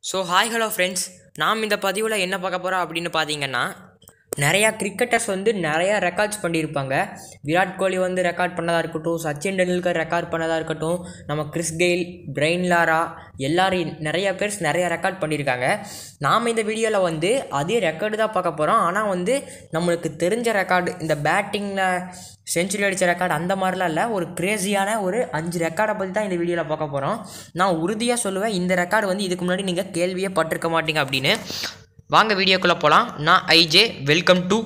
so hi hello friends நாம் இந்த பதிவில் என்ன பார்க்க போகிறோம் அப்படின்னு பார்த்தீங்கன்னா நிறையா கிரிக்கெட்டர்ஸ் வந்து நிறையா ரெக்கார்ட்ஸ் பண்ணியிருப்பாங்க விராட் கோலி வந்து ரெக்கார்ட் பண்ணதாக இருக்கட்டும் சச்சின் டெண்டுல்கர் ரெக்கார்ட் பண்ணதாக இருக்கட்டும் நம்ம கிறிஸ் கெயில் பிரெயின் லாரா எல்லாரும் நிறைய பேர்ஸ் நிறைய ரெக்கார்ட் பண்ணியிருக்காங்க நாம் இந்த வீடியோவில் வந்து அதே ரெக்கார்டு தான் பார்க்க போகிறோம் ஆனால் வந்து நம்மளுக்கு தெரிஞ்ச ரெக்கார்டு இந்த பேட்டிங்கில் செஞ்சுரி அடித்த ரெக்கார்டு அந்த மாதிரிலாம் இல்லை ஒரு கிரேசியான ஒரு அஞ்சு ரெக்கார்டை பற்றி தான் இந்த வீடியோவில் பார்க்க போகிறோம் நான் உறுதியாக சொல்லுவேன் இந்த ரெக்கார்டு வந்து இதுக்கு முன்னாடி நீங்கள் கேள்வியே பட்டிருக்க மாட்டீங்க அப்படின்னு வாங்க வீடியோக்குள்ளே போகலாம் நான் ஐஜே வெல்கம் டு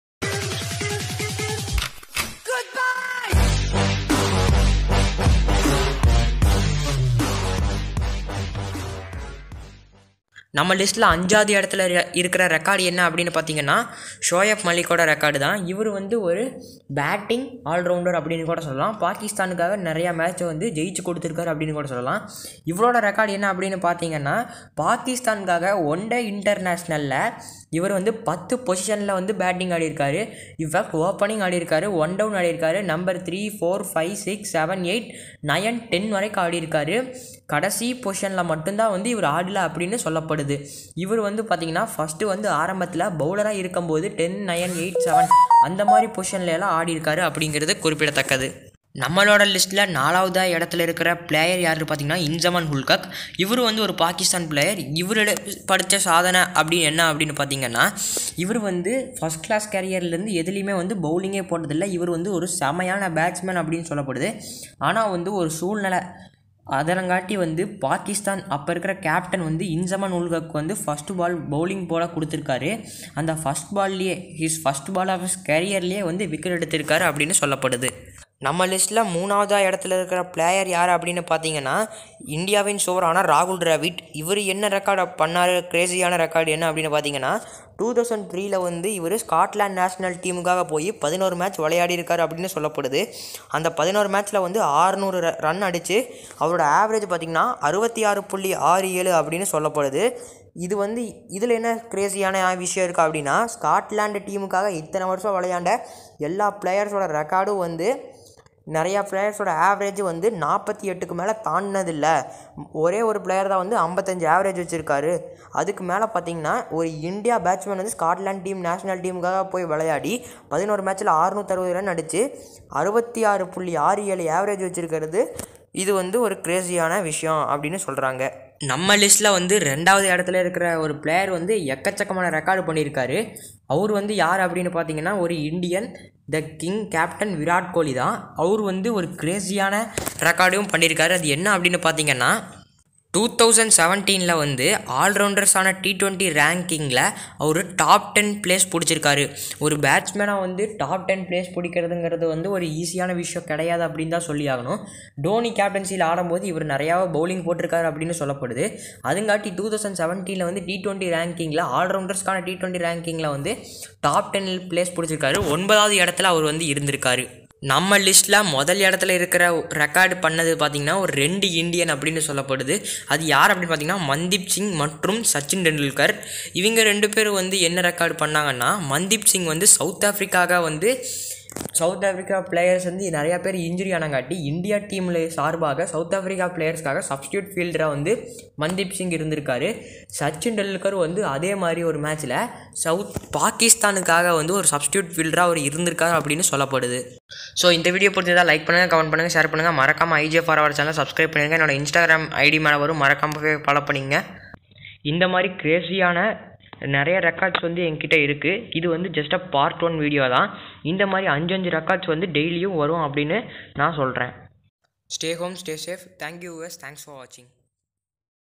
நம்ம லிஸ்ட்டில் அஞ்சாவது இடத்துல இரு- இருக்கிற ரெக்கார்டு என்ன அப்படின்னு பார்த்தீங்கன்னா ஷோயப் மலிக்கோட ரெக்கார்டு தான் இவர் வந்து ஒரு பேட்டிங் ஆல்ரவுண்டர் அப்படின்னு கூட சொல்லலாம் பாகிஸ்தானுக்காக நிறையா மேட்ச்சை வந்து ஜெயிச்சு கொடுத்துருக்காரு அப்படின்னு கூட சொல்லலாம் இவரோட ரெக்கார்டு என்ன அப்படின்னு பார்த்தீங்கன்னா பாகிஸ்தானுக்காக ஒன் டே இன்டர்நேஷ்னலில் இவர் வந்து பத்து பொசிஷனில் வந்து பேட்டிங் ஆடியிருக்காரு இன்ஃபேக்ட் ஓப்பனிங் ஆடியிருக்காரு ஒன் டவுன் ஆடியிருக்காரு number three four five six seven eight nine ten வரைக்கும் ஆடியிருக்காரு கடைசி பொசிஷனில் மட்டும்தான் வந்து இவர் ஆடல அப்படின்னு சொல்லப்படுது இவர் வந்து பார்த்தீங்கன்னா ஃபஸ்ட்டு வந்து ஆரம்பத்தில் பவுலராக இருக்கும்போது டென் நயன் எயிட் செவன் அந்த மாதிரி பொசிஷன்ல எல்லாம் ஆடியிருக்காரு அப்படிங்கிறது குறிப்பிடத்தக்கது நம்மளோட லிஸ்ட்டில் நாலாவதாக இடத்துல இருக்கிற பிளேயர் யார் பார்த்தீங்கன்னா இன்ஜமான் ஹுல்கக் இவர் வந்து ஒரு பாகிஸ்தான் பிளேயர் இவரோட படித்த சாதனை அப்படின்னு என்ன அப்படின்னு பார்த்தீங்கன்னா இவர் வந்து ஃபஸ்ட் கிளாஸ் கேரியர்லேருந்து எதுலேயுமே வந்து பவுலிங்கே போட்டதில்லை இவர் வந்து ஒரு செமையான பேட்ஸ்மேன் அப்படின்னு சொல்லப்படுது ஆனால் வந்து ஒரு சூழ்நிலை அதனங்காட்டி வந்து பாகிஸ்தான் அப்போ இருக்கிற கேப்டன் வந்து இன்சமான் உல்கக் வந்து ஃபஸ்ட் பால் பவுலிங் போல கொடுத்துருக்காரு அந்த ஃபஸ்ட் பால்லையே his first ball of his கேரியர்லேயே வந்து விக்கெட் எடுத்திருக்காரு அப்படின்னு சொல்லப்படுது நம்ம லிஸ்ட்டில் மூணாவதா இடத்துல இருக்கிற பிளேயர் யார் அப்படின்னு பார்த்தீங்கன்னா இந்தியாவின் சோவரான ராகுல் டிராவிட் இவர் என்ன ரெக்கார்டு பண்ணார் கிரேசியான ரெக்கார்டு என்ன அப்படின்னு பார்த்தீங்கன்னா டூ தௌசண்ட் த்ரீல வந்து இவர் ஸ்காட்லாந்து நேஷனல் டீமுக்காக போய் பதினோரு மேட்ச் விளையாடி இருக்காரு அப்படின்னு சொல்லப்படுது அந்த பதினோரு மேட்ச்சில் வந்து ஆறுநூறு ரன் அடித்து அவரோட ஆவரேஜ் பார்த்திங்கன்னா அறுபத்தி ஆறு புள்ளி ஆறு ஏழு அப்படின்னு சொல்லப்படுது இது வந்து இதில் என்ன கிரேசியான விஷயம் இருக்குது அப்படின்னா ஸ்காட்லாண்டு டீமுக்காக இத்தனை வருஷம் விளையாண்ட எல்லா பிளேயர்ஸோட ரெக்கார்டும் வந்து நிறையா பிளேயர்ஸோட ஆவரேஜ் வந்து நாற்பத்தி எட்டுக்கு மேலே தாண்டினதில்ல ஒரே ஒரு பிளேயர் தான் வந்து ஐம்பத்தஞ்சு ஆவரேஜ் வச்சுருக்காரு அதுக்கு மேலே பார்த்தீங்கன்னா ஒரு இந்தியா பேட்ஸ்மேன் வந்து ஸ்காட்லாந்து டீம் நேஷனல் டீமுக்காக போய் விளையாடி பதினோரு மேட்ச்சில் அறுநூத்தறுபது ரன் அடித்து அறுபத்தி ஆறு புள்ளி ஆறு ஏழு ஆவரேஜ் வச்சுருக்கிறது இது வந்து ஒரு கிரேசியான விஷயம் அப்படின்னு சொல்கிறாங்க நம்ம லிஸ்ட்டில் வந்து ரெண்டாவது இடத்துல இருக்கிற ஒரு பிளேயர் வந்து எக்கச்சக்கமான ரெக்கார்டு பண்ணியிருக்காரு அவர் வந்து யார் அப்படின்னு பார்த்தீங்கன்னா ஒரு Indian the king captain Virat Kohli தான் அவர் வந்து ஒரு கிரேசியான ரெக்கார்டும் பண்ணியிருக்காரு அது என்ன அப்படின்னு பார்த்தீங்கன்னா டூ தௌசண்ட் செவன்டீனில் வந்து ஆல்ரவுண்டர்ஸான டி டுவெண்ட்டி ரேங்கிங்கில் அவர் டாப் டென் பிளேஸ் பிடிச்சிருக்காரு ஒரு பேட்ஸ்மேனாக வந்து டாப் டென் பிளேஸ் பிடிக்கிறதுங்கிறது வந்து ஒரு ஈஸியான விஷயம் கிடையாது அப்படின்னு தான் சொல்லி ஆகணும் டோனி கேப்டன்சியில் ஆடும்போது இவர் நிறையா பவுலிங் போட்டிருக்காரு அப்படின்னு சொல்லப்படுது அதுங்காட்டி டூ தௌசண்ட் செவன்டீனில் வந்து டி டுவெண்ட்டி ரேங்கிங்கில் ஆல்ரவுண்டர்ஸ்க்கான டி டுவெண்ட்டி ரேங்கிங்கில் வந்து டாப் டென் பிளேஸ் பிடிச்சிருக்காரு ஒன்பதாவது இடத்துல அவர் வந்து இருந்திருக்காரு நம்ம லிஸ்ட்டில் முதல் இடத்துல இருக்கிற ரெக்கார்டு பண்ணது பார்த்திங்கன்னா ஒரு ரெண்டு இந்தியன் அப்படின்னு சொல்லப்படுது அது யார் அப்படின்னு பார்த்தீங்கன்னா மன்தீப் சிங் மற்றும் சச்சின் டெண்டுல்கர் இவங்க ரெண்டு பேரும் வந்து என்ன ரெக்கார்டு பண்ணாங்கன்னா மன்தீப் சிங் வந்து சவுத் ஆஃப்ரிக்காக வந்து சவுத் ஆஃப்ரிக்கா பிளேயர்ஸ் வந்து நிறையா பேர் இன்ஜுரி ஆனங்காட்டி இந்தியா டீமில் சார்பாக சவுத் ஆஃப்ரிக்கா பிளேயர்ஸ்க்காக சப்ஸ்டியூட் ஃபீல்டராக வந்து மன்தீப் சிங் இருந்திருக்காரு சச்சின் டெண்டுல்கர் வந்து அதே மாதிரி ஒரு மேட்ச்சில் சவுத் பாகிஸ்தானுக்காக வந்து ஒரு சப்ஸ்டியூட் ஃபீல்டராக அவர் இருந்திருக்காரு அப்படின்னு சொல்லப்படுது ஸோ இந்த வீடியோ பிடிச்சதா லைக் பண்ணுங்கள் கமெண்ட் பண்ணுங்கள் ஷேர் பண்ணுங்கள் மறக்காமல் IJ for our channel subscribe பண்ணுங்கள் என்னோட இன்ஸ்டாகிராம் ஐடி மேலே வரும் மறக்காம போய் ஃபாலோ பண்ணிங்க இந்த மாதிரி கிரேசியான நிறைய ரெக்கார்ட்ஸ் வந்து என்கிட்ட இருக்குது இது வந்து just a part one video தான் இந்த மாதிரி அஞ்சு அஞ்சு ரெக்கார்ட்ஸ் வந்து டெய்லியும் வரும் அப்படின்னு நான் சொல்கிறேன் stay home stay safe thank you yes thanks for வாட்சிங்